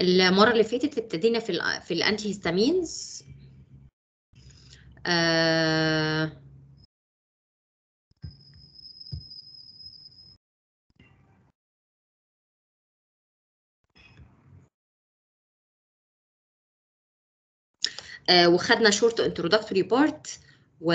المره اللي فاتت ابتدينا في ال في الانتي هيستامينز آه آه وخدنا شورت انترودكتوري بارت و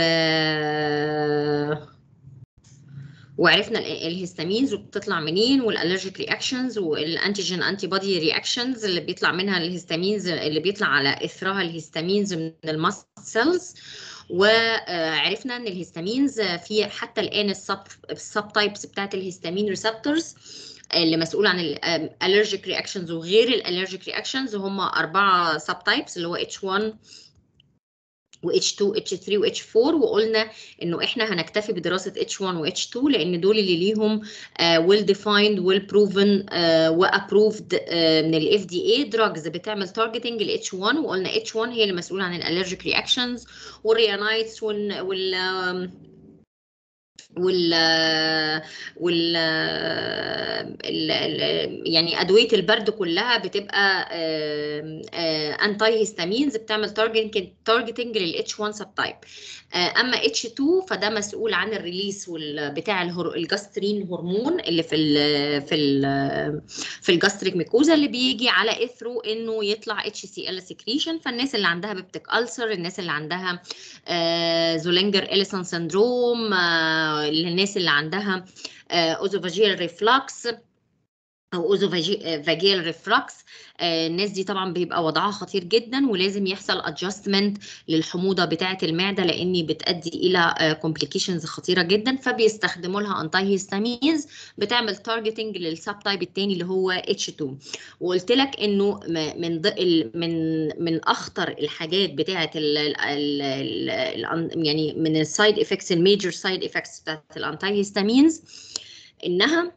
وعرفنا الهستامينز وبتطلع منين والالرجيك رياكشنز والانتيجين انتي بودي رياكشنز اللي بيطلع منها الهستامينز اللي بيطلع على اثرها الهستامينز من الماست سيلز وعرفنا ان الهستامينز في حتى الان السب السب تايبس بتاعت الهستامين ريسبتورز اللي مسؤول عن الالرجيك رياكشنز وغير الالرجيك رياكشنز هم اربعه سب تايبس اللي هو H1 و H2 H3 و H4 وقلنا انه احنا هنكتفي بدراسه H1 و H2 لان دول اللي ليهم uh, well defined well proven uh, و approved uh, من ال FDA drugs بتعمل targeting ال H1 وقلنا H1 هي اللي مسؤوله عن الالرجيك رياكشنز والريانايتس وال, وال وال وال ال يعني ادويه البرد كلها بتبقى انتي هيستامينز بتعمل تارجتنج تارجتنج للاتش 1 سب تايب اما اتش 2 فده مسؤول عن الريليس بتاع الجاسترين هرمون اللي في ال في ال في الجاستريك ميكوزا اللي بيجي على اثره انه يطلع اتش سي ال سكريشن فالناس اللي عندها بيبتيك السر الناس اللي عندها زولينجر اليسون سندروم للناس اللي عندها اوزوفاجيال ريفلكس او اوزوفاجيال ريفلكس الناس دي طبعا بيبقى وضعها خطير جدا ولازم يحصل ادجستمنت للحموضه بتاعه المعده لان بتؤدي الى كومبليكيشنز خطيره جدا فبيستخدموا لها انتي هيستامينز بتعمل تارجتنج للسب تايب الثاني اللي هو اتش 2 وقلت لك انه من من من اخطر الحاجات بتاعه ال ال ال يعني من السايد افكتس الميجر سايد افكتس بتاعه الانتي هيستامينز انها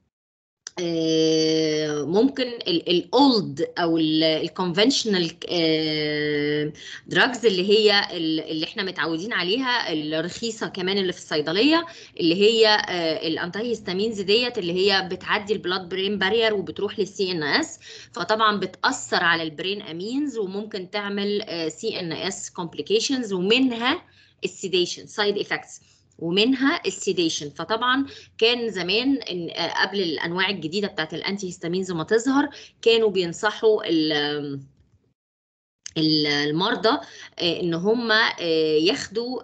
ممكن الاولد او الكونفنشنال دراجز اللي هي اللي احنا متعودين عليها الرخيصه كمان اللي في الصيدليه اللي هي الانتي هيستامينز ديت اللي هي بتعدي البلاد برين بارير وبتروح للسي ان اس فطبعا بتاثر على البرين امينز وممكن تعمل سي ان اس كومبليكيشنز ومنها السيديشن سايد افكتس ومنها السيديشن فطبعا كان زمان إن قبل الانواع الجديده بتاعت الانتي هيستامينز ما تظهر كانوا بينصحوا المرضى ان هم ياخدوا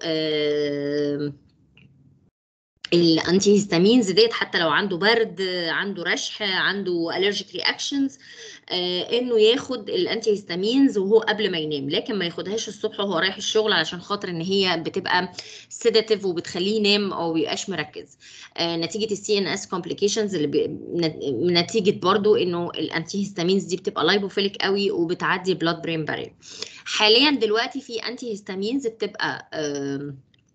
الانتي هيستامينز ديت حتى لو عنده برد عنده رشح عنده الرجيك رياكشنز آه انه ياخد الانتي هيستامينز وهو قبل ما ينام لكن ما ياخدهاش الصبح وهو رايح الشغل علشان خاطر ان هي بتبقى سيداتيف وبتخليه ينام او يبقاش مركز آه نتيجه السي ان اس كومبليكيشنز اللي بي... نتيجه برضو انه الانتي هيستامينز دي بتبقى لايبوفيليك قوي وبتعدي بلاد برين بارير حاليا دلوقتي في انتي هيستامينز بتبقى آه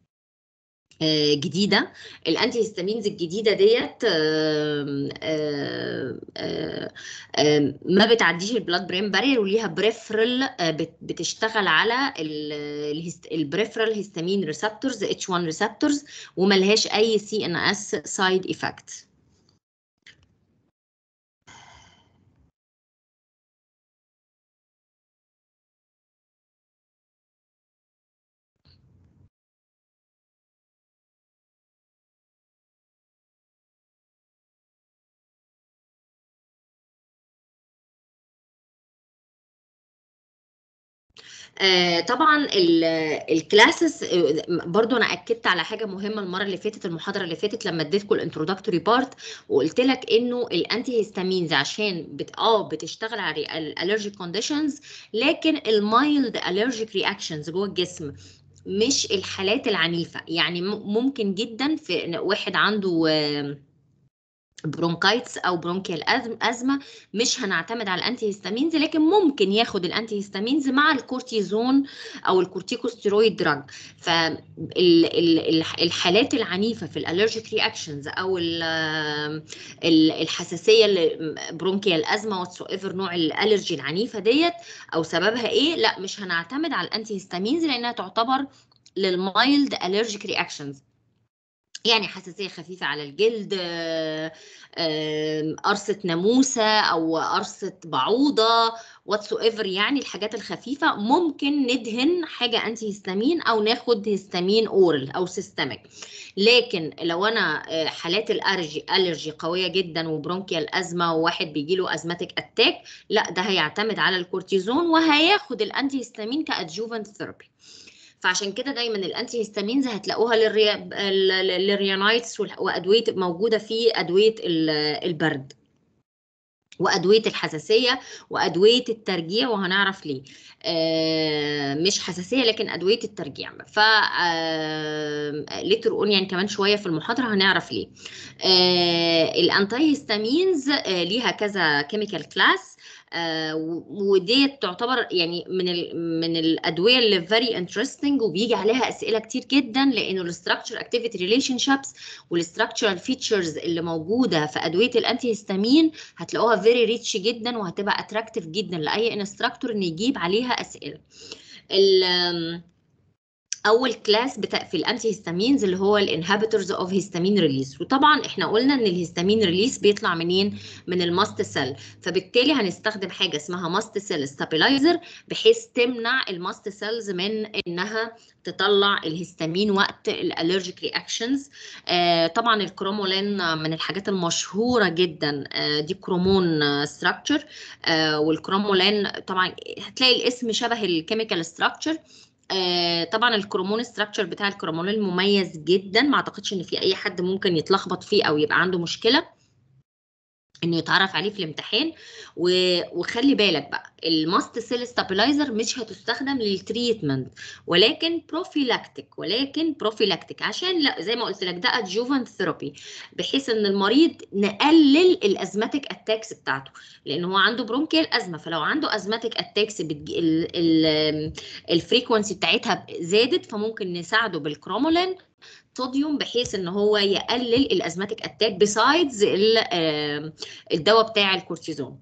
جديده الانتي هيستامينز الجديده ديت ما بتعديش البلاد برين بارير وليها بريفرال بتشتغل على البريفرال هيستامين ريسبتورز اتش 1 ريسبتورز وملهاش اي سي ان اس سايد افكت آه طبعا الكلاسز برضو انا اكدت على حاجه مهمه المره اللي فاتت المحاضره اللي فاتت لما اديتكم الانترودكتوري بارت وقلت لك انه الانتي هيستامينز عشان بت اه بتشتغل على الالرجيك كونديشنز لكن المايلد الرجيك رياكشنز جوه الجسم مش الحالات العنيفه يعني ممكن جدا في واحد عنده آه برونكايتس او برونكيال ازمه مش هنعتمد على الانتي هيستامينز لكن ممكن ياخد الانتي هيستامينز مع الكورتيزون او الكورتيكوستيرويد دراج فالحالات العنيفه في الالرجيك رياكشنز او الحساسيه برونكيال ازمه واتس ايفر نوع الالرجي العنيفه ديت او سببها ايه لا مش هنعتمد على الانتي هيستامينز لانها تعتبر للمايلد الرجيك رياكشنز يعني حساسية خفيفة على الجلد قرصة ناموسة أو قرصة بعوضة واتس ايفر يعني الحاجات الخفيفة ممكن ندهن حاجة أنتي هيستامين أو ناخد هيستامين أورال أو سيستمك لكن لو أنا حالات الألرجي ألرجي قوية جدا وبرونكيال أزمة وواحد بيجيله أزماتيك أتاك لا ده هيعتمد على الكورتيزون وهياخد الأنتي هيستامين كأدجوفنت ثيرابي فعشان كده دايما الانتي هيستامينز هتلاقوها للريانايتس وادويه موجوده في ادويه البرد وادويه الحساسيه وادويه الترجيع وهنعرف ليه آه مش حساسيه لكن ادويه الترجيع ف آه ليتر اون يعني كمان شويه في المحاضره هنعرف ليه آه الانتي هيستامينز آه ليها كذا كيميكال كلاس آه وديت تعتبر يعني من ال من الادويه اللي فيري انترستنج وبيجي عليها اسئله كتير جدا لانه الاستراكشر اكتيفيتي ريليشن شيبس والاستراكشرال فيتشرز اللي موجوده في ادويه الانتي هيستامين هتلاقوها فيري ريتش جدا وهتبقى اتراكتيف جدا لاي انستراكتور انه يجيب عليها اسئله اول كلاس بتاع في الانتي هيستامينز اللي هو الانهبيتورز اوف هيستامين ريليس وطبعا احنا قلنا ان الهيستامين ريليس بيطلع منين من الماست سيل فبالتالي هنستخدم حاجه اسمها ماست سيل ستابلايزر بحيث تمنع الماست سيلز من انها تطلع الهيستامين وقت الالرجيك رياكشنز آه طبعا الكرومولين من الحاجات المشهوره جدا آه دي كرومون ستراكشر آه والكرومولين طبعا هتلاقي الاسم شبه الكيميكال ستراكشر آه طبعا الكرومون ستراكشر بتاع الكرومولين مميز جدا ما اعتقدش ان في اي حد ممكن يتلخبط فيه او يبقى عنده مشكله انه يتعرف عليه في الامتحان و... وخلي بالك بقى الماست سيل ستابلايزر مش هتستخدم للتريتمنت ولكن بروفيلاكتيك ولكن بروفيلاكتيك عشان لا زي ما قلت لك ده ادجوفنت ثيرابي بحيث ان المريض نقلل الازماتيك اتاكس بتاعته لان هو عنده برونكيال ازمه فلو عنده ازماتيك اتاكس بتج... ال... ال... الفريكونسي بتاعتها زادت فممكن نساعده بالكرومولين صوديوم بحيث ان هو يقلل الازماتيك اتاك بسايدز الدواء بتاع الكورتيزون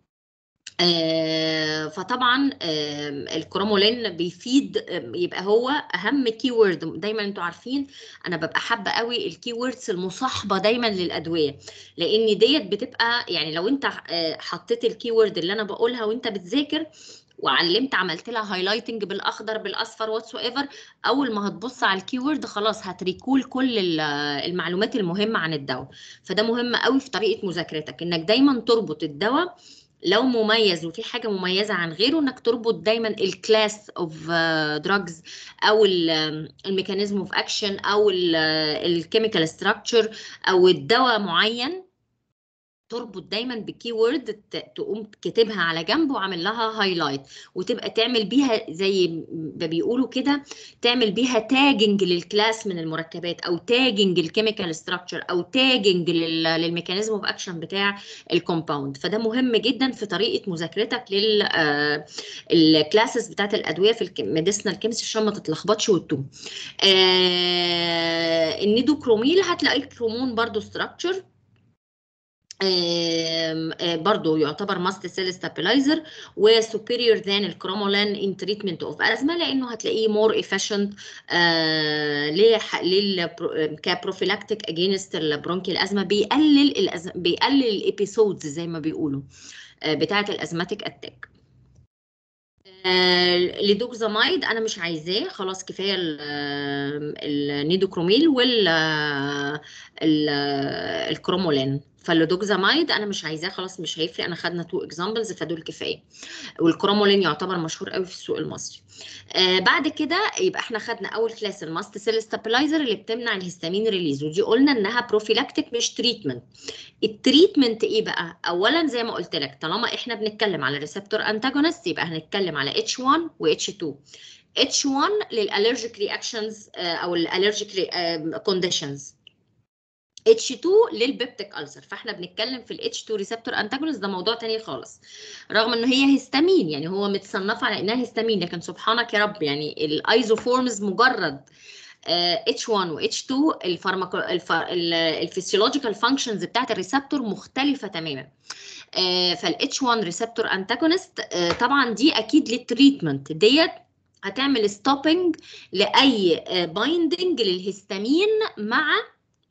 آه فطبعا آه الكرومولين بيفيد آه يبقى هو اهم كي وورد دايما انتوا عارفين انا ببقى حابه قوي الكي ووردز المصاحبه دايما للادويه لان ديت بتبقى يعني لو انت حطيت الكي وورد اللي انا بقولها وانت بتذاكر وعلمت عملت لها هايلايتنج بالاخضر بالاصفر واتس ايفر اول ما هتبص على الكيورد خلاص هتريكول كل المعلومات المهمه عن الدواء فده مهم قوي في طريقه مذاكرتك انك دايما تربط الدواء لو مميز وفي حاجه مميزه عن غيره انك تربط دايما الكلاس اوف دراجز او الميكانيزم اوف اكشن او الكيميكال ستراكشر او الدواء معين تربط دايما بكي وورد تقوم كاتبها على جنب وعامل لها هايلايت وتبقى تعمل بيها زي ما بيقولوا كده تعمل بيها تاجنج للكلاس من المركبات او تاجنج الكيميكال ستراكشر او تاجنج للميكانيزم اوف اكشن بتاع الكومباوند فده مهم جدا في طريقه مذاكرتك للكلاسز بتاعت الادويه في الميديسنال كيمستري عشان ما تتلخبطش وتتوه النيدوكروميل هتلاقي الكرومون برضو ستراكشر برضه يعتبر ماست سيل ستابلايزر وسوبيريور ذان الكرومولين ان تريتمنت اوف ازمه لانه هتلاقيه مور افيشنت لل كبروفيلاكتيك اجينست البرونكيال ازمه بيقلل الأزم بيقلل الابيسودز زي ما بيقولوا بتاعه الازماتيك اتاك لدوكزامايد انا مش عايزاه خلاص كفايه النيدوكروميل وال الكرومولين فاللودوكزامايد انا مش عايزاه خلاص مش هيفرق انا خدنا تو اكزامبلز فدول كفايه والكرومولين يعتبر مشهور قوي في السوق المصري آه بعد كده يبقى احنا خدنا اول كلاس الماست سيل ستابلايزر اللي بتمنع الهستامين ريليز ودي قلنا انها بروفيلاكتيك مش تريتمنت التريتمنت ايه بقى اولا زي ما قلت لك طالما احنا بنتكلم على ريسبتور انتاجونست يبقى هنتكلم على H1 و H2 H1 للالرجيك رياكشنز او الالرجيك كونديشنز H2 للبيبتيك ألسر فاحنا بنتكلم في ال H2 ريسبتور انتاجونست ده موضوع تاني خالص رغم ان هي هيستامين يعني هو متصنفه على انها هيستامين لكن سبحانك يا رب يعني الايزوفورمز مجرد H1 و H2 الفارماكو الفسيولوجيكال فانكشنز بتاعت الريسبتور مختلفه تماما فال H1 ريسبتور انتاجونست طبعا دي اكيد للتريتمنت ديت هتعمل ستوبنج لاي بايندنج للهستامين مع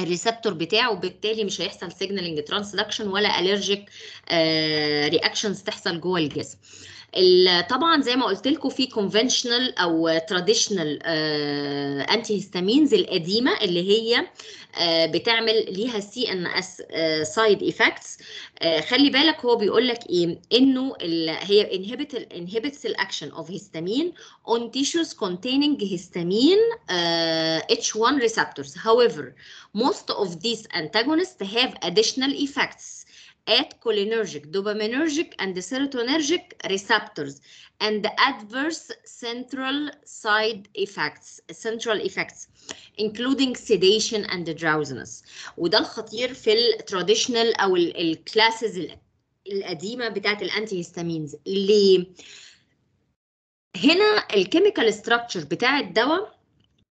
الريسبتور بتاعه وبالتالي مش هيحصل سيجنالينج ترانسدكشن ولا الرجيك رياكشنز تحصل جوه الجسم طبعا زي ما قلت لكم في كونفنشنال او تراديشنال انتي هيستامينز القديمه اللي هي بتعمل ليها سي ان اس سايد افكتس خلي بالك هو بيقول لك ايه انه هي انهبت انهبتس الاكشن اوف هيستامين on tissues containing histamine uh, H1 receptors however most of these antagonists have additional effects at cholinergic, dopaminergic, and serotonergic receptors and adverse central side effects, central effects, including sedation and drowsiness. وده الخطير في التراديشنال او الكلاسز القديمه بتاعت الانتي هيستامينز ليه؟ هنا الكيميكال ستراكشر بتاع الدواء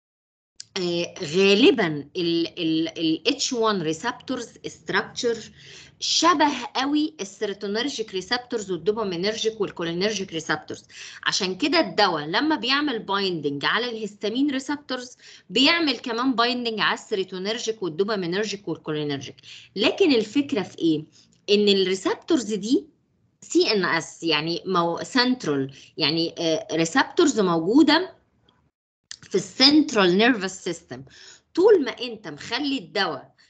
آه غالبا ال H1 ريسبتورز ستراكشر شبه قوي السيروتونيرجيك ريسبتورز والدوبامينرجيك والكولينرجيك ريسبتورز عشان كده الدواء لما بيعمل بايندنج على الهستامين ريسبتورز بيعمل كمان بايندنج على السيروتونيرجيك والدوبامينرجيك والكولينرجيك لكن الفكره في ايه ان الريسبتورز دي سي ان اس يعني مو سنترال يعني ريسبتورز موجوده في السنترال نيرفس سيستم طول ما انت مخلي الدواء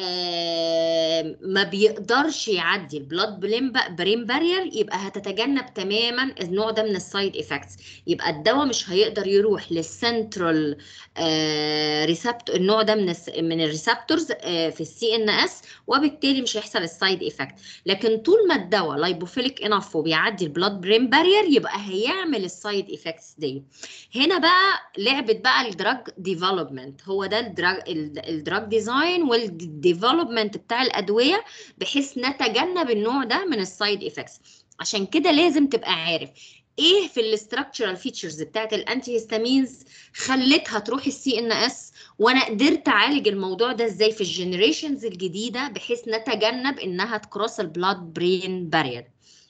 آه ما بيقدرش يعدي البلاد برين بارير يبقى هتتجنب تماما النوع ده من السايد افكتس يبقى الدواء مش هيقدر يروح للسنترال آه ريسبتور النوع ده من من الريسبتورز آه في السي ان اس وبالتالي مش هيحصل السايد افكت لكن طول ما الدواء لايبوفيليك انف وبيعدي البلاد برين بارير يبقى هيعمل السايد افكتس دي هنا بقى لعبه بقى الدراج ديفلوبمنت هو ده الدراج الدراج ديزاين وال الديفلوبمنت بتاع الادويه بحيث نتجنب النوع ده من السايد افكتس عشان كده لازم تبقى عارف ايه في الاستراكشرال فيتشرز بتاعت الانتي هيستامينز خلتها تروح السي ان اس وانا قدرت اعالج الموضوع ده ازاي في الجنريشنز الجديده بحيث نتجنب انها تكروس البلاد برين بارير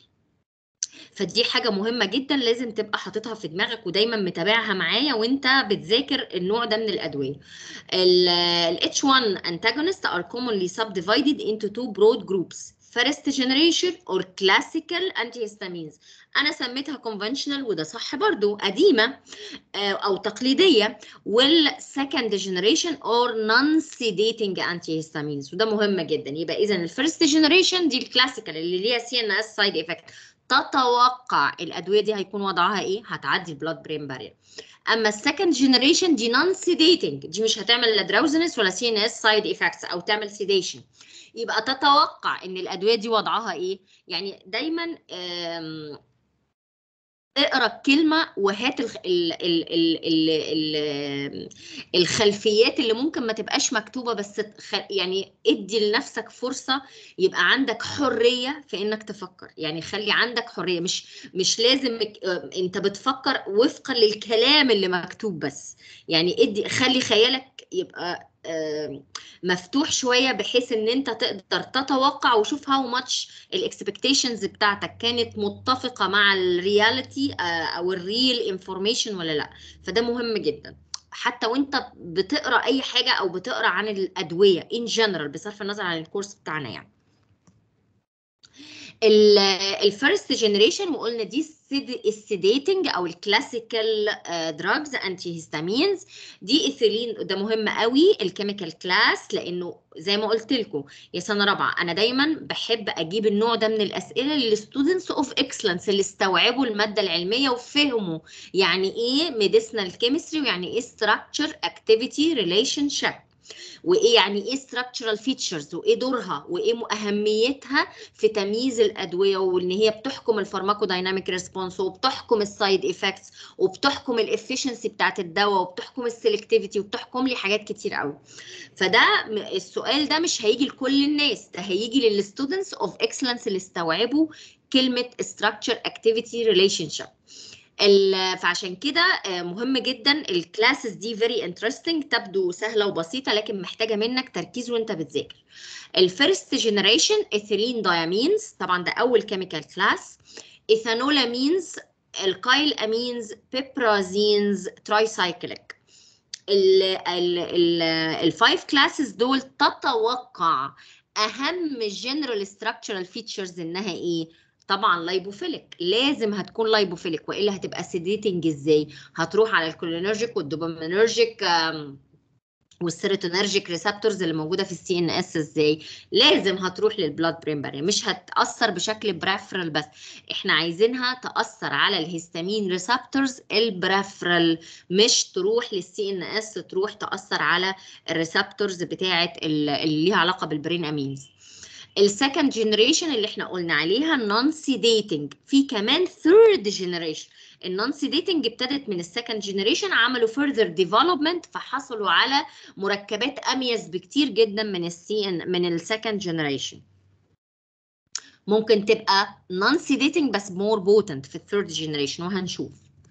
فدي حاجه مهمه جدا لازم تبقى حاططها في دماغك ودايما متابعها معايا وانت بتذاكر النوع ده من الادويه ال H1 antagonists are commonly subdivided into two broad groups first generation or classical antihistamines انا سميتها conventional وده صح برضو قديمه او تقليديه والسكند generation or non sedating antihistamines وده مهم جدا يبقى اذا الفيرست جنريشن دي الكلاسيكال اللي ليها سي ان اس سايد افكت تتوقع الادويه دي هيكون وضعها ايه هتعدي البلاد برين بارير اما السكند جنريشن دي نون سيديتنج دي مش هتعمل لا دراوزنس ولا سي ان اس سايد افكتس او تعمل سيديشن يبقى تتوقع ان الادويه دي وضعها ايه يعني دايما اقرا الكلمه وهات ال ال ال ال ال ال الخلفيات اللي ممكن ما تبقاش مكتوبه بس يعني ادي لنفسك فرصه يبقى عندك حريه في انك تفكر يعني خلي عندك حريه مش مش لازم انت بتفكر وفقا للكلام اللي مكتوب بس يعني ادي خلي خيالك يبقى مفتوح شويه بحيث ان انت تقدر تتوقع وشوف هاو ماتش الاكسبكتيشنز بتاعتك كانت متفقه مع الرياليتي او الريل انفورميشن ولا لا فده مهم جدا حتى وانت بتقرا اي حاجه او بتقرا عن الادويه ان جنرال بصرف النظر عن الكورس بتاعنا يعني الفيرست جنريشن وقلنا دي السيديتنج او الكلاسيكال دراجز انتي هيستامينز دي ايثيلين ده مهم قوي الكيميكال كلاس لانه زي ما قلت لكم يا سنه رابعه انا دايما بحب اجيب النوع ده من الاسئله للستودنتس اوف اكسلنس اللي استوعبوا الماده العلميه وفهموا يعني ايه ميديسنال كيمستري ويعني ايه ستراكشر اكتيفيتي ريليشن شيب وايه يعني ايه structural features وايه دورها وايه اهميتها في تمييز الادويه وان هي بتحكم الفارماكودايناميك ريسبونس وبتحكم السايد افكتس وبتحكم الافشنسي بتاعت الدواء وبتحكم السلكتيفيتي وبتحكم لي حاجات كتير قوي فده السؤال ده مش هيجي لكل الناس ده هيجي للستودنتس اوف اكسلنس اللي استوعبوا كلمه structure activity relationship فعشان كده مهم جدا الكلاسز دي فيري انترستنج تبدو سهله وبسيطه لكن محتاجه منك تركيز وانت بتذاكر الفيرست جنريشن ايثيلين دايامينز طبعا ده اول كيميكال كلاس ايثانولامينز الكايل امينز بيبرازينز ترايسايكليك الفايف كلاسز دول تتوقع اهم جنرال ستراكشرال فيتشرز انها ايه طبعا لايبوفيليك لازم هتكون لايبوفيليك والا هتبقى سيديتنج ازاي هتروح على الكولينرجيك والدوبامينرجيك والسيروتونرجيك ريسبتورز اللي موجوده في السي ان اس ازاي لازم هتروح للبلاد برين بارير مش هتاثر بشكل برافرال بس احنا عايزينها تاثر على الهستامين ريسبتورز البرافرال مش تروح للسي ان اس تروح تاثر على الريسبتورز بتاعه اللي ليها علاقه بالبرين امينز السكند جنريشن اللي احنا قلنا عليها النون سيديتنج في كمان ثيرد جنريشن النون سيديتنج ابتدت من السكند جنريشن عملوا فurther ديفلوبمنت فحصلوا على مركبات اميز بكتير جدا من السي ان من السكند جنريشن ممكن تبقى نون سيديتنج بس مور بوتنت في الثيرد جنريشن وهنشوف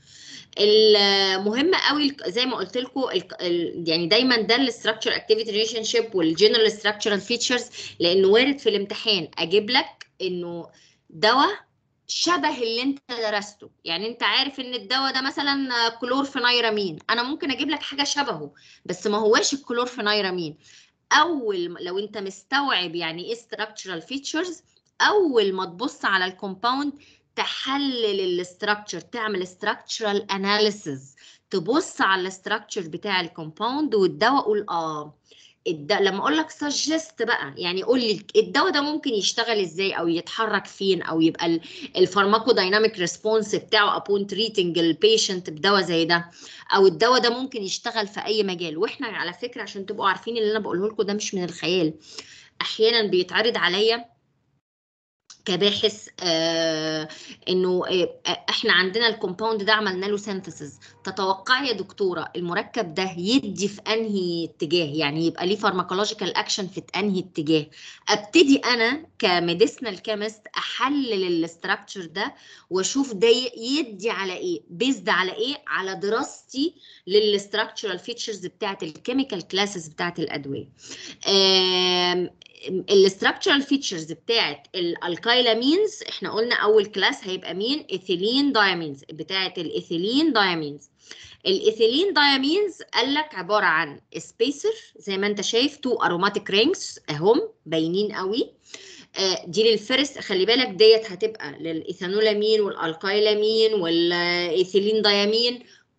المهم قوي زي ما قلت لكم يعني دايما ده الاستراكشر اكتيفيتي ريليشن شيب والجنرال ستراكشرال فيتشرز لانه وارد في الامتحان اجيب لك انه دواء شبه اللي انت درسته يعني انت عارف ان الدواء ده مثلا كلورفينيرامين انا ممكن اجيب لك حاجه شبهه بس ما هواش الكلورفينيرامين اول لو انت مستوعب يعني ايه structural features اول ما تبص على الكومباوند تحلل الاستراكشر تعمل structural analysis تبص على الاستراكشر بتاع الكومباوند والدواء قول اه الدواء لما اقول لك سجست بقى يعني قول لي الدواء ده ممكن يشتغل ازاي او يتحرك فين او يبقى الفارماكو دايناميك ريسبونس بتاعه ابون تريتنج البيشنت بدواء زي ده او الدواء ده ممكن يشتغل في اي مجال واحنا على فكره عشان تبقوا عارفين اللي انا بقوله لكم ده مش من الخيال احيانا بيتعرض عليا كباحث آه انه آه احنا عندنا الكومباوند ده عملنا له سينثيسيس تتوقعي يا دكتوره المركب ده يدي في انهي اتجاه يعني يبقى ليه فارماكولوجيكال اكشن في انهي اتجاه ابتدي انا كميديسنال كيمست احلل الاستراكشر ده واشوف ده يدي على ايه بيزد على ايه على دراستي للاستراكشرال فيتشرز بتاعت الكيميكال كلاسز بتاعت الادويه آه الاستراكشرال فيتشرز بتاعت الالكايلامينز احنا قلنا اول كلاس هيبقى مين ايثيلين دايامينز بتاعت الايثيلين دايامينز الايثيلين دايامينز قال لك عباره عن سبيسر زي ما انت شايف تو اروماتيك رينجز اهم باينين قوي آه دي للفرس خلي بالك ديت هتبقى للايثانولامين والالكايلامين والايثيلين دايامين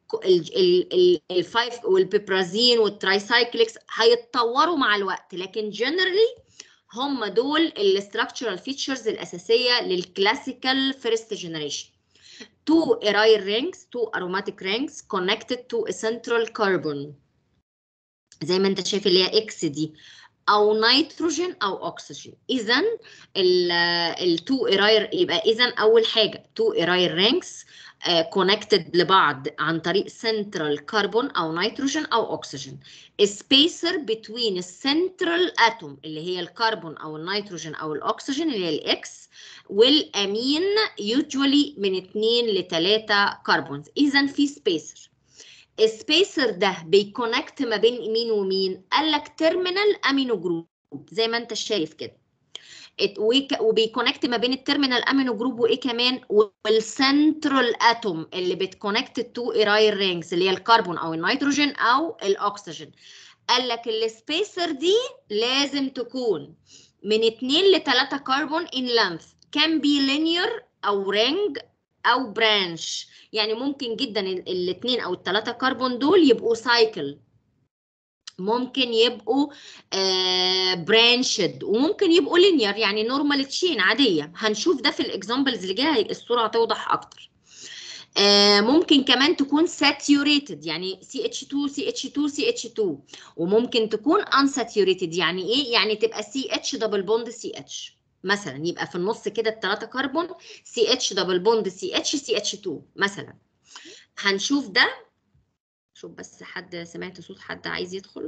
الفايف والبيبرازين والترايسايكليكس هيتطوروا مع الوقت لكن جنرالي هم دول الاستراكشرال فيتشرز الاساسيه للكلاسيكال فيرست جنريشن two aryl rings two aromatic rings connected to a central carbon زي ما انت شايف اللي هي اكس دي او نيتروجين او اكسجين اذا التو اراير يبقى اذا اول حاجه تو اراير رينجز كونكتد لبعض عن طريق سنترال كربون او نيتروجين او اكسجين سبيسر بتوين السنترال اتوم اللي هي الكربون او النيتروجين او الاكسجين اللي هي الاكس والامين يوجوالي من 2 ل 3 كربونز اذا في سبيسر السبيسر ده بيكونكت ما بين مين ومين قال لك تيرمينال امينو جروب زي ما انت شايف كده وبيكونكت ما بين التيرمينال امينو جروب وايه كمان والسنترال اتوم اللي بتكونكت تو ايرايل رينجز اللي هي الكربون او النيتروجين او الاكسجين قال لك السبيسر دي لازم تكون من 2 ل 3 كربون ان لينث كان بي لينير او رينج او برانش يعني ممكن جدا الاثنين او الثلاثه كربون دول يبقوا سايكل ممكن يبقوا آه برانشد وممكن يبقوا لينير يعني نورمال تشين عاديه هنشوف ده في الاكزامبلز اللي جايه الصوره هتوضح اكتر آه ممكن كمان تكون ساتيوريتد يعني CH2 CH2 CH2 وممكن تكون unsaturated يعني ايه يعني تبقى CH دبل بوند CH مثلا يبقى في النص كده الثلاثه كربون CH دبل بوند CH CH2 مثلا هنشوف ده شوف بس حد سمعت صوت حد عايز يدخل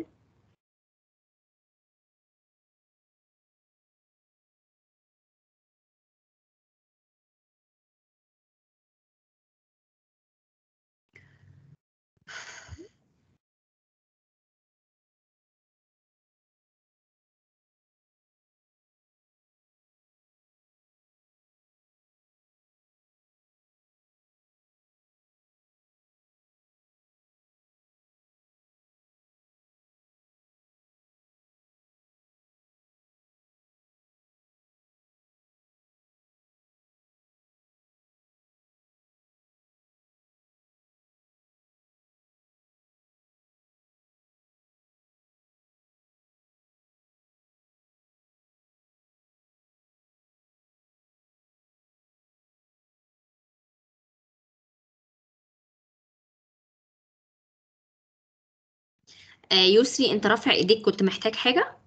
آه يسري انت رافع ايديك كنت محتاج حاجه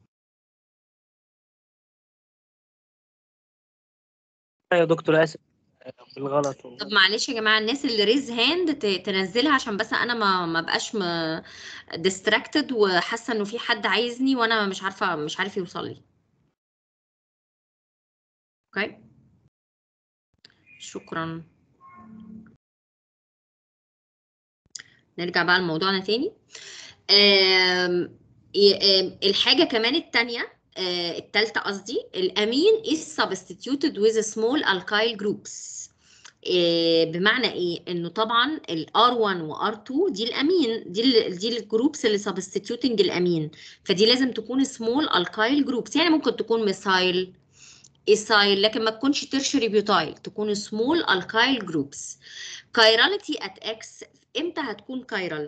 يا دكتور اسف بالغلط طب معلش يا جماعه الناس اللي ريز هاند تنزلها عشان بس انا ما ما بقاش ديستراكتد وحاسه انه في حد عايزني وانا مش عارفه مش عارف يوصل لي اوكي شكرا نرجع بقى لموضوعنا تاني آم، ي- آم، الحاجة كمان التانية آه، التالتة قصدي الأمين is substituted with small alkyl groups آه، بمعنى ايه انه طبعا ال R1 و R2 دي الامين دي ال دي الجروبس اللي substituting الامين فدي لازم تكون small alkyl groups يعني ممكن تكون ميثايل ايثايل لكن ما تكونش tertiary بيوتايل تكون small alkyl groups chirality at X امتى هتكون chiral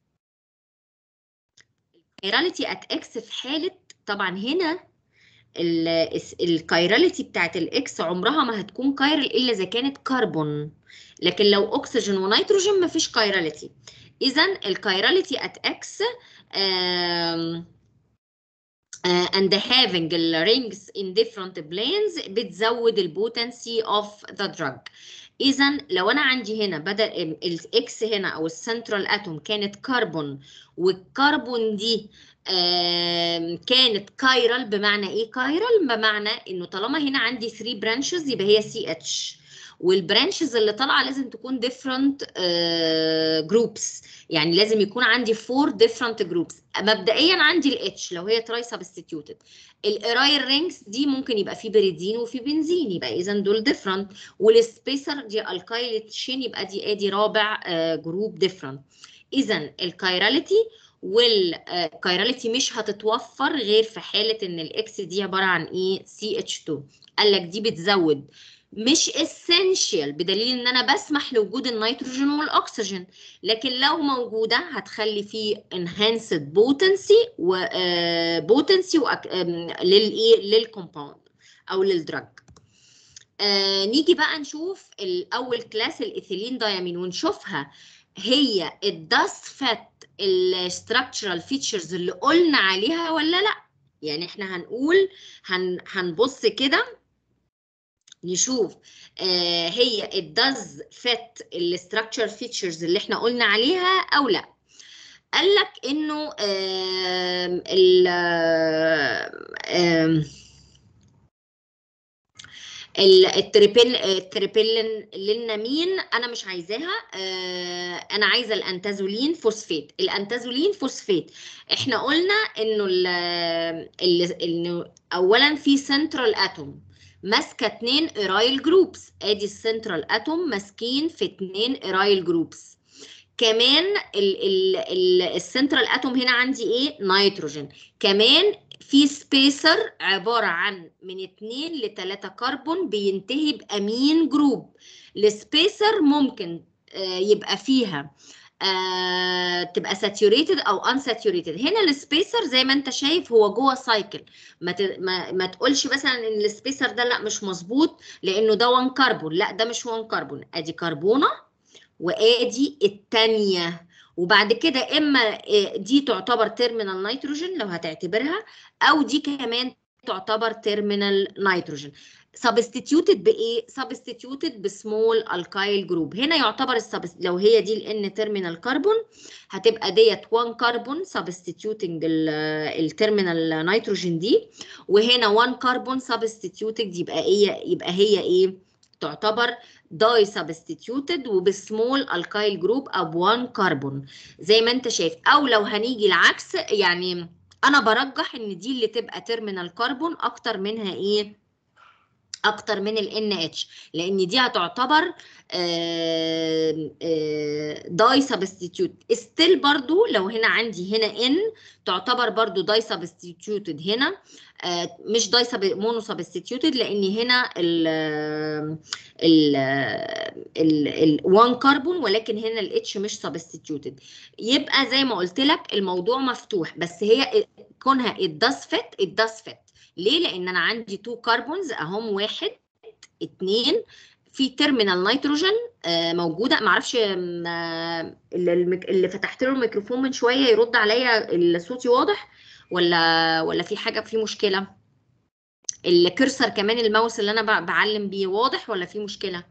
chirality at X في حالة طبعا هنا الكايراليتي بتاعت الاكس عمرها ما هتكون كايرال الا اذا كانت كربون لكن لو اكسجين ونيتروجين مفيش كايراليتي اذا الكايراليتي at x um, uh, and having the rings in different planes بتزود البوتنسي of the drug اذا لو انا عندي هنا بدل الاكس هنا او السنترال اتوم كانت كربون والكربون دي آم، كانت كايرال بمعنى ايه كايرال بمعنى انه طالما هنا عندي 3 برانشز يبقى هي سي اتش والبرانشز اللي طالعه لازم تكون different جروبس يعني لازم يكون عندي 4 different جروبس مبدئيا عندي الاتش لو هي تراي سبستيتيوتد الارايل رينجز دي ممكن يبقى في بريدين وفي بنزين يبقى اذا دول different والسبيسر دي الكايل تشين يبقى دي ادي رابع جروب different اذا الكايراليتي والكايراليتي مش هتتوفر غير في حاله ان الاكس دي عباره عن ايه سي اتش 2 قال لك دي بتزود مش اسينشال بدليل ان انا بسمح لوجود النيتروجين والاكسجين لكن لو موجوده هتخلي فيه انهانسد بوتنسي وبوتنسي للايه للكومباوند او للدراج آه نيجي بقى نشوف الاول كلاس الايثيلين دايامين ونشوفها هي الداست فات الستراكشرال فيتشرز اللي قلنا عليها ولا لا يعني احنا هنقول هن هنبص كده نشوف آه هي الداز فات الستراكشر فيتشرز اللي احنا قلنا عليها او لا قال لك انه آم، ال آم، ال- التريبل التريبلين للنمين انا مش عايزاها آه، انا عايزه الانتازولين فوسفات الانتازولين فوسفات احنا قلنا انه ال ال انه اولا في سنترال اتوم ماسكه اتنين ايرايل جروبس ادي السنترال اتوم ماسكين في اتنين ايرايل جروبس كمان ال ال ال السنترال اتوم هنا عندي ايه نيتروجين كمان في سبيسر عبارة عن من 2 ل 3 كربون بينتهي بأمين جروب السبيسر ممكن آه، يبقى فيها آه، تبقى ساتيوريتد او انساتيوريتد هنا السبيسر زي ما انت شايف هو جوه سايكل ما, ت... ما ما تقولش مثلا ان السبيسر ده لا مش مظبوط لانه ده 1 كربون لا ده مش 1 كربون ادي كربونه وادي الثانيه وبعد كده اما آه، دي تعتبر تيرمينال نيتروجين لو هتعتبرها او دي كمان تعتبر تيرمينال نيتروجين سبستيتيوتد بايه سبستيتيوتد بسمول الكايل جروب هنا يعتبر السبست... لو هي دي الان تيرمينال كربون هتبقى ديت 1 كربون سبستيتيوتنج التيرمينال نيتروجين دي وهنا 1 كربون سبستيتيوتنج يبقى هي يبقى هي ايه تعتبر داي سبستيتيوتد وبسمول الكايل جروب اب 1 كربون زي ما انت شايف او لو هنيجي العكس يعني انا برجح ان دي اللي تبقى تيرمينال كربون اكتر منها ايه اكتر من ال NH لان دي هتعتبر داي سبستيتيوت ستيل برضو لو هنا عندي هنا N تعتبر برضو داي سبستيتيوتد هنا آه، مش داي مونو سبستيتيوتد لان هنا ال ال ال ال 1 كربون ولكن هنا الاتش مش سبستيتيوتد يبقى زي ما قلت لك الموضوع مفتوح بس هي كونها الدسفت الدسفت ليه؟ لأن أنا عندي تو كربونز أهم واحد اتنين في تيرمينال نيتروجين آه، موجوده معرفش آم، آه، اللي المك- اللي فتحت له الميكروفون من شويه يرد عليا الصوتي واضح ولا ولا في حاجه في مشكله الكرسر كمان الماوس اللي انا ب- بعلم بيه واضح ولا في مشكله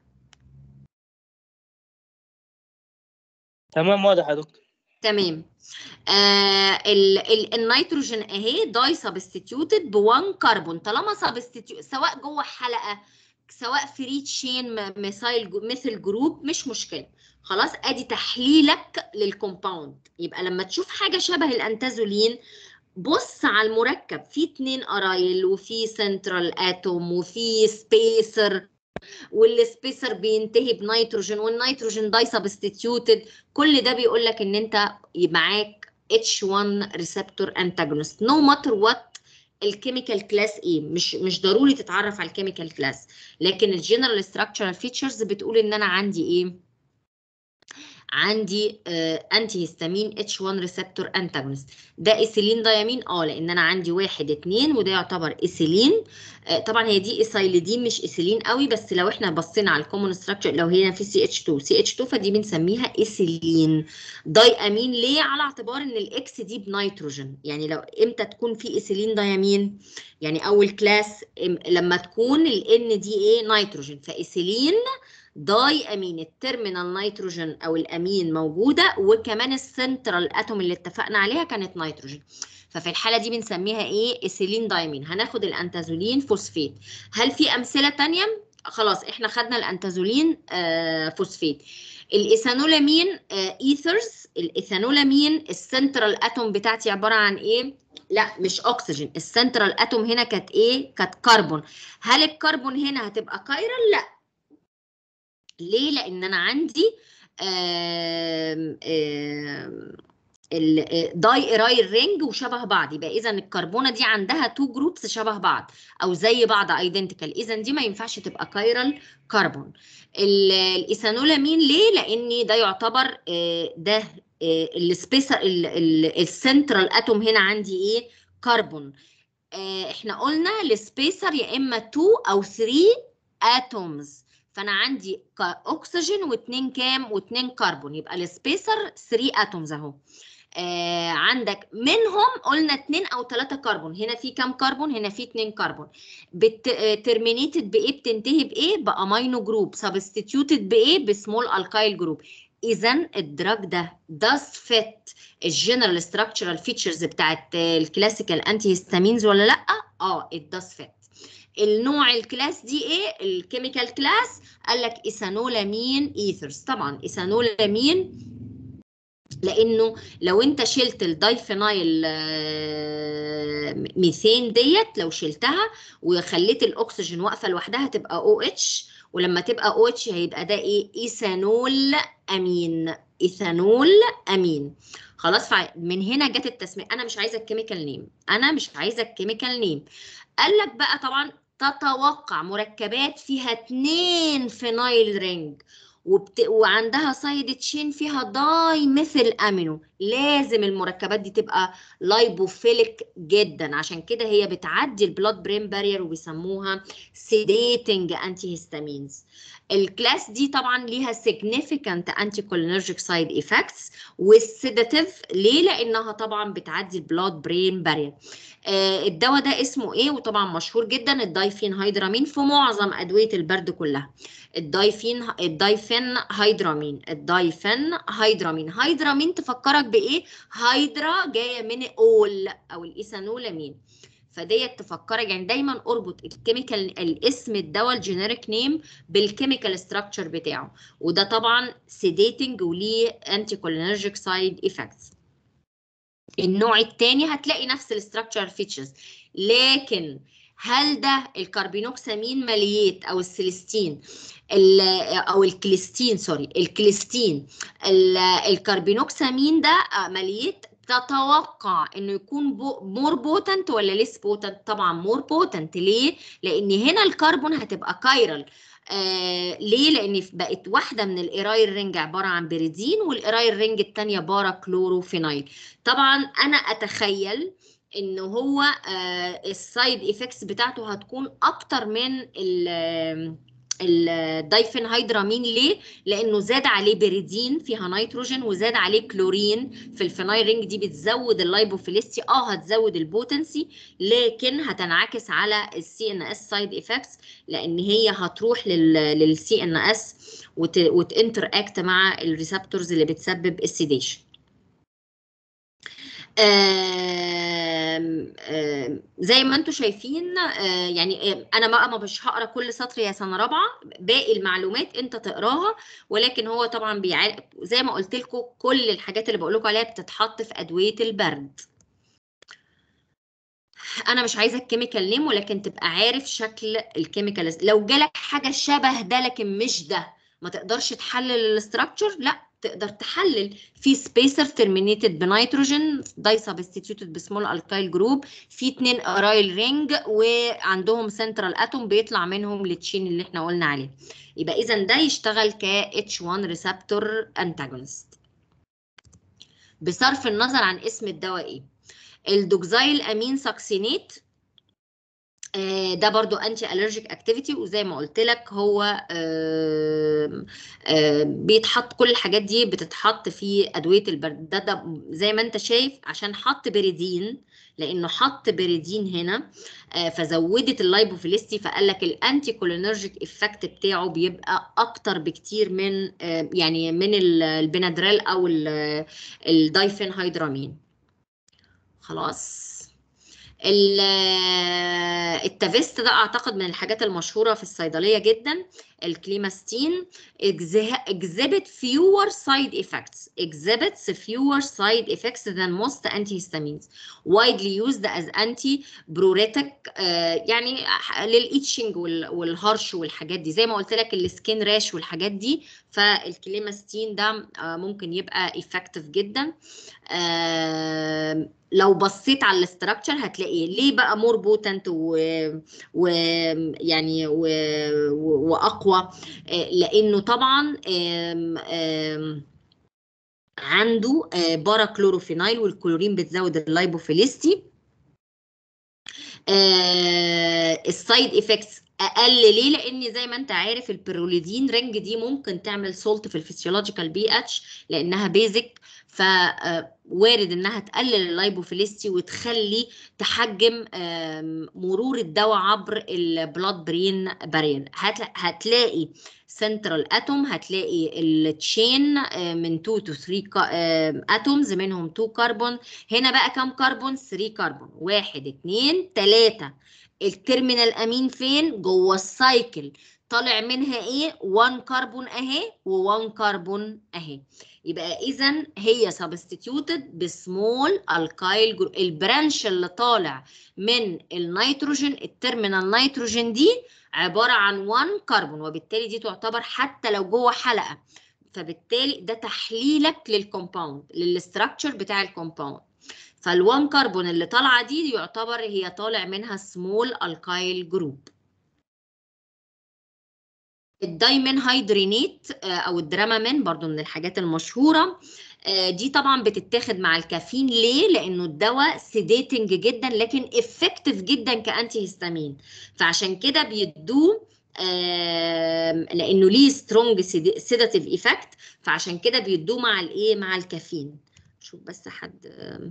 تمام واضح يا دكتور تمام آه ال ال النيتروجين اهي داي سبستيتيوتد بوان كربون طالما سبستيتيوت سواء جوه حلقه سواء فري تشين مثايل مثل جروب مش مشكله خلاص ادي تحليلك للكومباوند يبقى لما تشوف حاجه شبه الانتازولين بص على المركب فيه اتنين ارايل وفيه سنترال اتوم وفيه سبيسر والسبيسر بينتهي بنيتروجين والنيتروجين داي سبستيتيوتد كل ده بيقول لك ان انت معاك H1 ريسبتور انتاجونست نو ماتر وات الكيميكال كلاس ايه مش مش ضروري تتعرف على الكيميكال كلاس لكن الجنرال ستراكشرال فيتشرز بتقول ان انا عندي ايه عندي انتي هيستامين اتش 1 ريسبتور انتاجونست ده ايثيلين دايامين اه لان انا عندي واحد اتنين وده يعتبر ايثيلين آه طبعا هي دي ايثايليدين مش ايثيلين قوي بس لو احنا بصينا على الكومون ستراكشر لو هنا في سي اتش 2 سي اتش 2 فدي بنسميها ايثيلين داي امين ليه على اعتبار ان الاكس دي بنيتروجين يعني لو امتى تكون في ايثيلين دايامين يعني اول كلاس لما تكون الان دي ايه نيتروجين فايثيلين داي امين التيرمينال نيتروجين او الامين موجوده وكمان السنترال اتوم اللي اتفقنا عليها كانت نيتروجين ففي الحاله دي بنسميها ايه ايثيلين دايمين هناخد الانتازولين فوسفيت هل في امثله تانية خلاص احنا خدنا الانتازولين آه فوسفيت الايثانولامين آه ايثرز الايثانولامين السنترال اتوم بتاعتي عباره عن ايه لا مش اكسجين السنترال اتوم هنا كانت ايه كانت كربون هل الكربون هنا هتبقى كايرال لا ليه لان انا عندي آم آم الداي ارايل رينج وشبه بعض يبقى اذا الكربونه دي عندها تو جروبس شبه بعض او زي بعض ايدنتيكال اذا دي ما ينفعش تبقى كايرال كربون الايثانولامين ليه لان ده يعتبر ده السبيسر السنترال اتوم هنا عندي ايه كربون احنا قلنا السبيسر يا اما 2 او 3 اتومز فانا عندي اكسجين واثنين كام واثنين كربون يبقى السبيسر 3 اتومز اهو آه عندك منهم قلنا اثنين او ثلاثه كربون هنا في كام كربون هنا في اثنين كربون ترمينيتد بايه بتنتهي بايه بامينو جروب سبستيتيوتد بايه بسمول الكايل جروب اذا الدراج ده does fit الجنرال ستراكشرال فيتشرز بتاعت الكلاسيكال انتي هيستامينز ولا لا اه it does fit النوع الكلاس دي ايه الكيميكال كلاس قال لك ايثانولامين ايثرز طبعا ايثانولامين لانه لو انت شلت الدايفينايل ميثين ديت لو شلتها وخليت الاكسجين واقفه لوحدها تبقى او اتش ولما تبقى او اتش هيبقى ده ايه ايثانول امين ايثانول امين خلاص من هنا جت التسميه انا مش عايزه الكيميكال نيم انا مش عايزه الكيميكال نيم قال لك بقى طبعا تتوقع مركبات فيها اتنين فينايل رينج وبت... وعندها سايد تشين فيها داي مثل امينو لازم المركبات دي تبقى لايبوفيليك جدا عشان كده هي بتعدي البلاد برين بارير وبيسموها سيديتنج انتي هيستامينز الكلاس دي طبعا ليها significant anticholinergic side effects والسيداتيف ليه لانها طبعا بتعدي البلاد برين بارير آه الدواء ده اسمه ايه وطبعا مشهور جدا الدايفين هيدرامين في معظم ادويه البرد كلها الدايفين الدايفين هيدرامين الدايفين هيدرامين هيدرامين تفكرك بايه هيدرا جايه من اول او الايثانولامين فديت تفكرك يعني دايما اربط الكيميكال الاسم الدواء الجينيريك نيم بالكيميكال ستراكشر بتاعه وده طبعا سيديتنج وليه انتي كولينرجيك سايد افكتس النوع الثاني هتلاقي نفس الاستراكشر فيتشرز لكن هل ده الكربينوكسامين ماليات او السيليستين او الكليستين سوري الكليستين الكربينوكسامين ده ماليات تتوقع انه يكون مور بوتنت ولا ليس بوتنت طبعا مور بوتنت ليه لان هنا الكربون هتبقى كايرال آه ليه لان بقت واحده من الايرايل رينج عباره عن بريدين والايرايل رينج الثانيه بارا كلوروفينايل طبعا انا اتخيل ان هو آه السايد افكتس بتاعته هتكون اكتر من الدايفينهيدرامين ليه؟ لانه زاد عليه بيريدين فيها نيتروجين وزاد عليه كلورين في الفينايل رينج دي بتزود اللايبوفيليستي اه هتزود البوتنسي لكن هتنعكس على السي ان اس سايد افكتس لان هي هتروح للسي ان اس وتنتر اكت مع الريسبتورز اللي بتسبب السيديشن آم آم زي ما انتم شايفين آه يعني آه انا بقى ما مش هقرا كل سطر يا سنه رابعه باقي المعلومات انت تقراها ولكن هو طبعا بيع... زي ما قلت لكم كل الحاجات اللي بقول لكم عليها بتتحط في ادويه البرد انا مش عايزه الكيميكال نيم ولكن تبقى عارف شكل الكيميكال لو جالك حاجه شبه ده لكن مش ده ما تقدرش تحلل الاستراكشر لا تقدر تحلل في سبيسر ترمينيتد بنيتروجين داي سبستيتيوتد بسمول الكايل جروب في اتنين ارايل رينج وعندهم سنترال اتوم بيطلع منهم التشين اللي احنا قلنا عليه يبقى اذا ده يشتغل ك اتش 1 ريسبتور انتاجونست بصرف النظر عن اسم الدواء ايه الدوكزايل امين ساكسينيت ده برضو انتي الرجيك اكتيفيتي وزي ما قلت لك هو آآ آآ بيتحط كل الحاجات دي بتتحط في ادويه البرد ده, ده زي ما انت شايف عشان حط بريدين لانه حط بريدين هنا فزودت اللايبوفيليستي فقال لك الانتي كولينرجيك افكت بتاعه بيبقى اكتر بكتير من يعني من البنادريل او الدايفينهيدرامين خلاص التافيست ده اعتقد من الحاجات المشهوره في الصيدليه جدا الكليماستين exhibit fewer side effects exhibits fewer side effects than most antihistamines widely used as anti-pruritic uh, يعني للإيتشنج والهرش والحاجات دي زي ما قلت لك السكين راش والحاجات دي فالكليماستين ده uh, ممكن يبقى effective جدا uh, لو بصيت على الاستراكشر هتلاقي ليه بقى مور بوتنت ويعني و... و... واقوى لانه طبعا آم آم عنده بارا كلوروفينايل والكلورين بتزود اللايبوفيليستي السايد افكتس اقل ليه لان زي ما انت عارف البيروليدين رينج دي ممكن تعمل سولت في الفسيولوجيكال بي اتش لانها بيزك فوارد انها تقلل اللايبوفيليستي وتخلي تحجم مرور الدواء عبر البلاد برين بارير هتلاقي سنترال اتوم هتلاقي التشين من 2 تو 3 اتومز منهم 2 كربون هنا بقى كام كربون 3 كربون 1 2 3 الترمينال امين فين جوه السايكل طالع منها ايه 1 كربون اهي و1 كربون اهي يبقى اذا هي سبستيتيوتد بسمول الكايل جروب البرانش اللي طالع من النيتروجين الترمينال نيتروجين دي عباره عن 1 كربون وبالتالي دي تعتبر حتى لو جوه حلقه فبالتالي ده تحليلك للكومباوند للاستراكشر بتاع الكومباوند فال1 كربون اللي طالعه دي يعتبر هي طالع منها سمول الكايل جروب الدايمين هيدرينيت او الدرامامين برضو من الحاجات المشهوره دي طبعا بتتاخد مع الكافيين ليه لانه الدواء سيديتنج جدا لكن افكتيف جدا كانتي هيستامين فعشان كده بيدوه لانه ليه سترونج سيداتيف ايفكت فعشان كده بيدوه مع الايه مع الكافيين شوف بس حد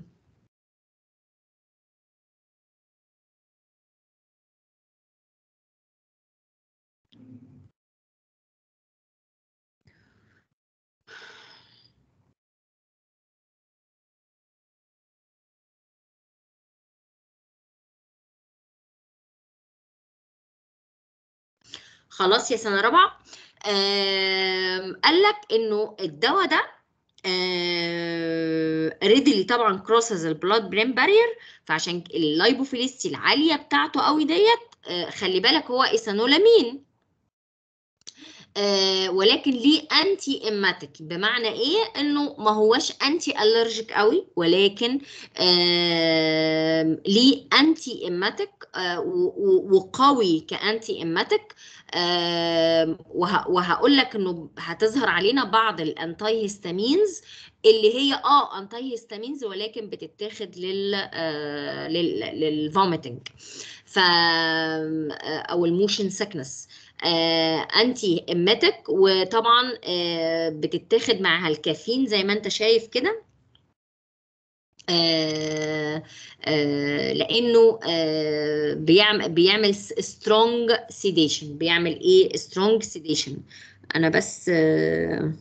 خلاص يا سنه رابعه قال لك انه الدواء ده ريدلي طبعا كروسز البلاد برين بارير فعشان اللايبوفيليستي العاليه بتاعته قوي ديت خلي بالك هو ايثانولامين آه ولكن ليه انتي اماتيك بمعنى ايه انه ما هوش انتي الرجيك قوي ولكن آه ليه انتي اماتيك آه وقوي كانتي اماتيك آه وه وهقول لك انه هتظهر علينا بعض الانتي هيستامينز اللي هي اه انتي هيستامينز ولكن بتتاخد لل آه للفوميتنج ف او الموشن سيكنس انتي اميتك وطبعا آه، بتتاخد معها الكافيين زي ما انت شايف كده آه، آه، لانه آه، بيعمل بيعمل سترونج سيديشن بيعمل ايه سترونج سيديشن انا بس آه،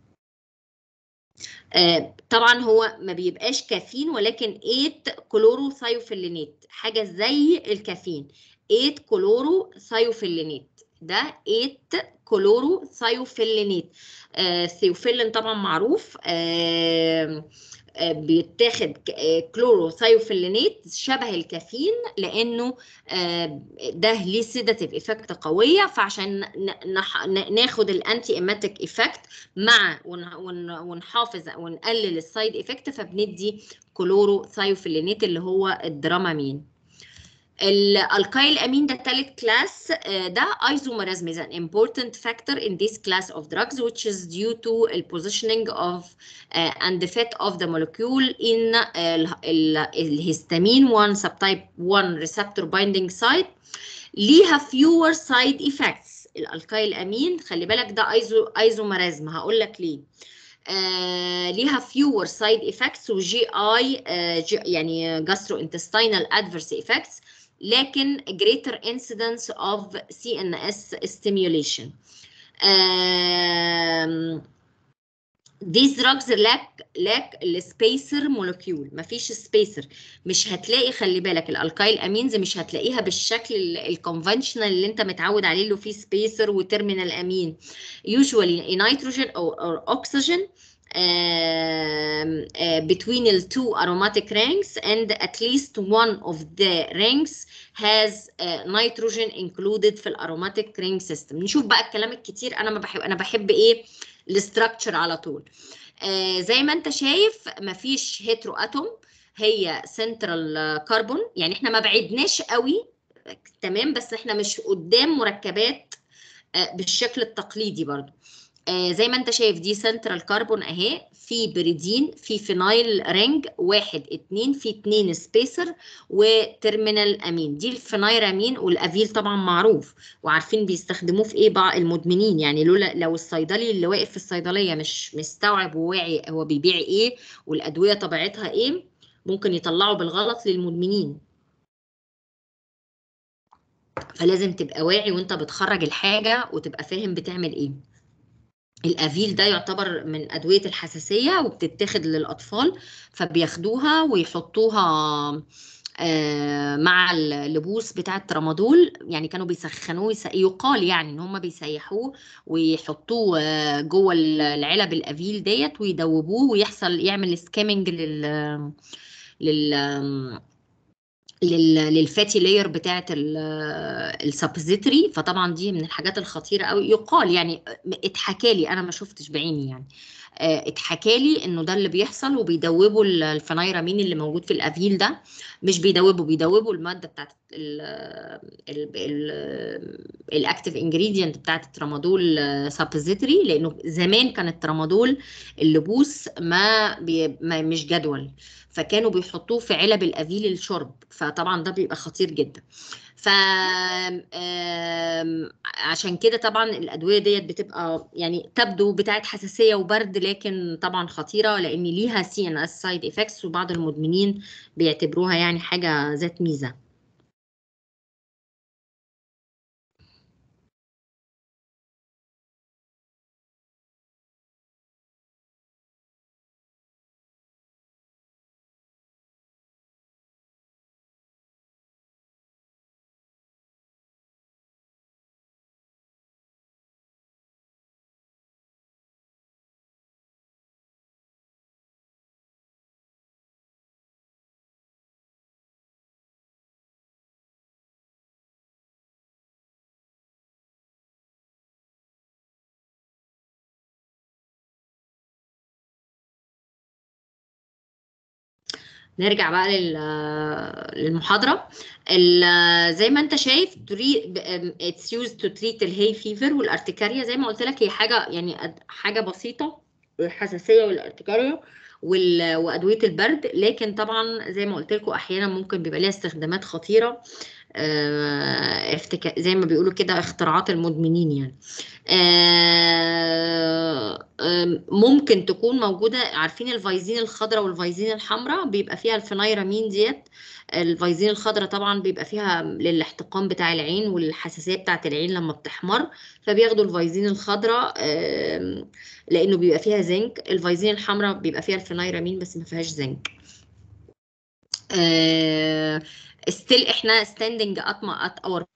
آه، طبعا هو ما بيبقاش كافيين ولكن 8 كلورو ثايوفيلينات حاجه زي الكافيين 8 كلورو ثايوفيلينات ده 8 كلورو ثايوفيلينات آه ثيوفيلين طبعا معروف آه آه، بيتاخد ك- آه، كلوروثايوفيلينات شبه الكافيين لانه آه، ده ليه سيداتيف افكت قويه فعشان ن- نح- ن- ناخد الانتي ايماتيك افكت مع ون- ون- ونحافظ ونقلل السايد افكت فبندي كلوروثايوفيلينات اللي هو الدرامامين الالكايل امين ده ثالث كلاس ده isomerism is an important factor in this class of drugs which is due to the positioning of uh, and the fit of the molecule in uh, ال- ال- الهستامين 1 subtype 1 receptor binding site ليها fewer side effects الالكايل امين خلي بالك ده ايزو ايزوميرازم هقول لك ليه آه ليها fewer side effects وجي اي آه جي يعني gastrointestinal adverse effects لكن greater incidence of CNS stimulation. Um, these drugs lack lack السبيسر مولكيول مفيش سبيسر مش هتلاقي خلي بالك الالكايل امينز مش هتلاقيها بالشكل الكونفنشنال اللي انت متعود عليه اللي فيه سبيسر وترمينال امين usually nitrogen or, or oxygen um, uh, between the two aromatic rings and at least one of the rings has uh, nitrogen included في الاروماتيك رينج سيستم نشوف بقى الكلام الكتير انا ما بحب انا بحب ايه الاستراكشر على طول آه زي ما انت شايف مفيش هيترو اتوم هي سنترال كربون يعني احنا ما بعدناش قوي تمام بس احنا مش قدام مركبات آه بالشكل التقليدي برضو آه زي ما انت شايف دي سنترال كربون اهي في بريدين في فينايل رينج واحد اتنين في اتنين سبيسر وترمينال امين دي الفينايل امين والافيل طبعا معروف وعارفين بيستخدموه في ايه بقى المدمنين يعني لولا لو الصيدلي اللي واقف في الصيدليه مش مستوعب وواعي هو بيبيع ايه والادويه طبيعتها ايه ممكن يطلعوا بالغلط للمدمنين فلازم تبقى واعي وانت بتخرج الحاجه وتبقى فاهم بتعمل ايه الافيل ده يعتبر من ادويه الحساسيه وبتتاخد للاطفال فبياخدوها ويحطوها آه، مع اللبوس بتاع الترامادول يعني كانوا بيسخنوه يس- يقال يعني ان هم بيسيحوه ويحطوه آه، جوه العلب الافيل ديت ويدوبوه ويحصل يعمل سكيمنج لل لل لل- للفاتي لاير بتاعه السبزيتري فطبعا دي من الحاجات الخطيره قوي يقال يعني اتحكى لي انا ما شفتش بعيني يعني آه، اتحكى لي انه ده اللي بيحصل وبيدوبوا ال- الفينايرامين اللي موجود في الافيل ده مش بيدوبوا بيدوبوا الماده بتاعت الاكتيف انجريدينت بتاعت الترامادول سبزيتري لانه زمان كان الترامادول اللبوس ما, بي ما مش جدول فكانوا بيحطوه في علب الافيل الشرب فطبعا ده بيبقى خطير جدا ف آم، عشان كده طبعا الادويه ديت بتبقى يعني تبدو بتاعت حساسيه وبرد لكن طبعا خطيره لان ليها سي ان اس سايد افكتس وبعض المدمنين بيعتبروها يعني حاجه ذات ميزه نرجع بقى لل- للمحاضرة ال- زي ما انت شايف اتس يوز تو تريت الهي فيفر والارتكاريا زي ما قلت لك هي حاجة يعني أد- حاجة بسيطة الحساسية والارتكاريا وال- وأدوية البرد لكن طبعا زي ما قلت لكم أحيانا ممكن بيبقى ليها استخدامات خطيرة آه، افتكا زي ما بيقولوا كده اختراعات المدمنين يعني آه، آم، ممكن تكون موجودة عارفين الفيزين الخضراء والفيزين الحمراء بيبقى فيها الفينايرامين ديت الفيزين الخضراء طبعا بيبقى فيها للاحتقان بتاع العين والحساسية بتاعة العين لما بتحمر فبياخدوا الفيزين الخضراء آم، لأنه بيبقى فيها زنك الفيزين الحمراء بيبقى فيها الفينايرامين بس ما فيهاش زنك ستيل احنا standing at, my- at our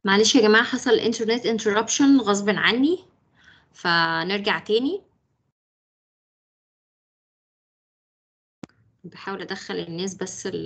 معلش يا جماعة حصل انترنت انتربشن غصب عني فنرجع تاني بحاول ادخل الناس بس ال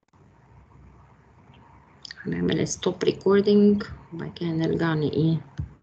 هنعمل ستوب ريكوردينج وبعد كده نرجع ن- ايه